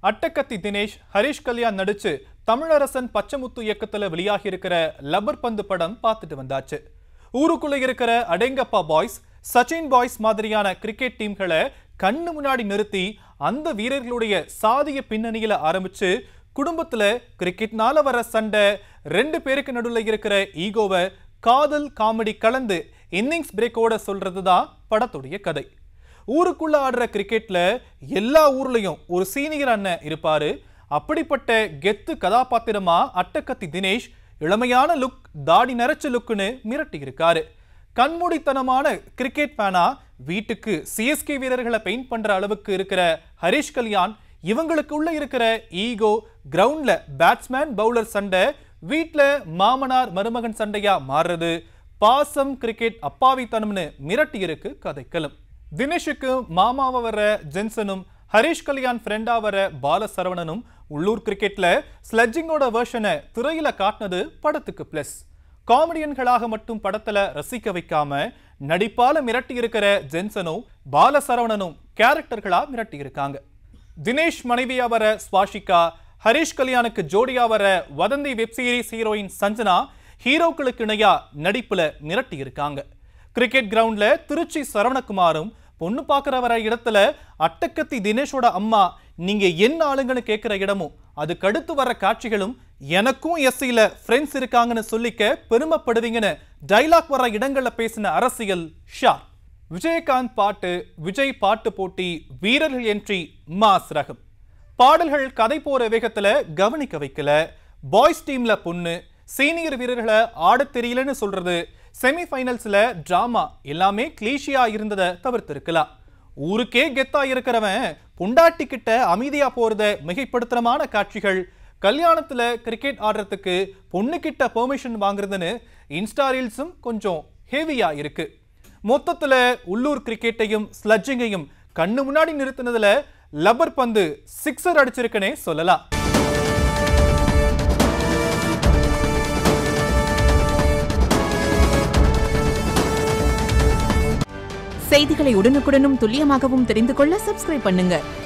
அட்டக்கத்தி தினேஷ் ஹரிஷ் கல்யாண் நடிச்சு தமிழரசன் பச்சைமுத்து இயக்கத்துல வெளியாகி இருக்கிற லப்பர் பந்து படம் பார்த்துட்டு வந்தாச்சு ஊருக்குள்ள இருக்கிற அடேங்கப்பா பாய்ஸ் சச்சின் பாய்ஸ் மாதிரியான கிரிக்கெட் டீம்களை கண்ணு முன்னாடி நிறுத்தி அந்த வீரர்களுடைய சாதிய பின்னணியில ஆரம்பிச்சு குடும்பத்துல கிரிக்கெட்னால வர சண்டை ரெண்டு பேருக்கு நடுவில் இருக்கிற ஈகோவை காதல் காமெடி கலந்து இன்னிங்ஸ் பிரேக்கோட சொல்றது தான் படத்துடைய கதை ஊருக்குள்ள ஆடுற கிரிக்கெட்ல எல்லா ஊர்லயும் ஒரு சீனியர் அண்ணன் இருப்பாரு அப்படிப்பட்ட கெத்து கதாபாத்திரமா அட்டக்கத்தி தினேஷ் இளமையான லுக் தாடி நரைச்ச லுக்குன்னு மிரட்டி இருக்காரு கண்மூடித்தனமான கிரிக்கெட் ஃபேனா வீட்டுக்கு சிஎஸ்கே வீரர்களை பெயிண்ட் பண்ற அளவுக்கு இருக்கிற ஹரிஷ் கல்யாண் இவங்களுக்கு உள்ள இருக்கிற ஈகோ கிரவுண்ட்ல பேட்ஸ்மேன் பவுலர் சண்டை வீட்ல மாமனார் மருமகன் சண்டையா மாறுறது பாசம் கிரிக்கெட் அப்பாவித்தனம்னு மிரட்டி இருக்கு கதைக்களம் தினேஷுக்கு மாமாவ வர ஜென்சனும் ஹரிஷ் கல்யாண் ஃப்ரெண்டா வர பாலசரவணனும் உள்ளூர் கிரிக்கெட்ல ஸ்லெட்ஜிங்கோட வேர்ஷனை திரையில காட்டினது படத்துக்கு பிளஸ் காமெடியன்களாக மட்டும் படத்துல ரசிக்க வைக்காம நடிப்பால மிரட்டி இருக்கிற ஜென்சனும் பாலசரவணனும் கேரக்டர்களா மிரட்டி இருக்காங்க தினேஷ் மனைவியா வர ஸ்வாஷிகா ஹரிஷ் கல்யாணுக்கு ஜோடியா வர வதந்தி வெப் சீரிஸ் ஹீரோயின் சஞ்சனா ஹீரோக்களுக்கு இணையா நடிப்புல மிரட்டி இருக்காங்க கிரிக்கெட் கிரவுண்ட்ல திருச்சி சரவணகுமாரும் பொண்ணு பார்க்குற வர இடத்துல அட்டக்கத்தி தினேஷோட அம்மா நீங்க என்ன ஆளுங்கன்னு கேட்குற இடமும் அதுக்கு அடுத்து வர காட்சிகளும் எனக்கும் எஸ்சியில ஃப்ரெண்ட்ஸ் இருக்காங்கன்னு சொல்லிக்க பெருமைப்படுவீங்கன்னு டைலாக் வர இடங்கள்ல பேசின அரசியல் ஷார் விஜயகாந்த் பாட்டு விஜய் பாட்டு போட்டி வீரர்கள் என்ட்ரி மாஸ் ரகம் பாடல்கள் கதை போற வேகத்துல கவனிக்க வைக்கல பாய்ஸ் டீம்ல பொண்ணு சீனியர் வீரர்களை ஆடத் தெரியலன்னு சொல்றது செமிஃபைனல்ஸ்ல டிராமா எல்லாமே கிளீஷியா இருந்ததை தவிர்த்திருக்கலாம் ஊருக்கே கெத்தா இருக்கிறவன் பொண்டாட்டி கிட்ட அமைதியா போறத மிகைப்படுத்தனமான காட்சிகள் கல்யாணத்துல கிரிக்கெட் ஆடுறதுக்கு பொண்ணு கிட்ட பெர்மிஷன் வாங்குறதுன்னு இன்ஸ்டா ரீல்ஸும் கொஞ்சம் ஹெவியா இருக்கு மொத்தத்துல உள்ளூர் கிரிக்கெட்டையும் ஸ்லட்ஜிங்கையும் கண்ணு முன்னாடி நிறுத்தினதுல லப்பர் பந்து சிக்ஸர் அடிச்சிருக்கனே சொல்லலாம் செய்திகளை உடனுக்குடனும் துல்லியமாகவும் தெரிந்து கொள்ள சப்ஸ்கிரைப் பண்ணுங்க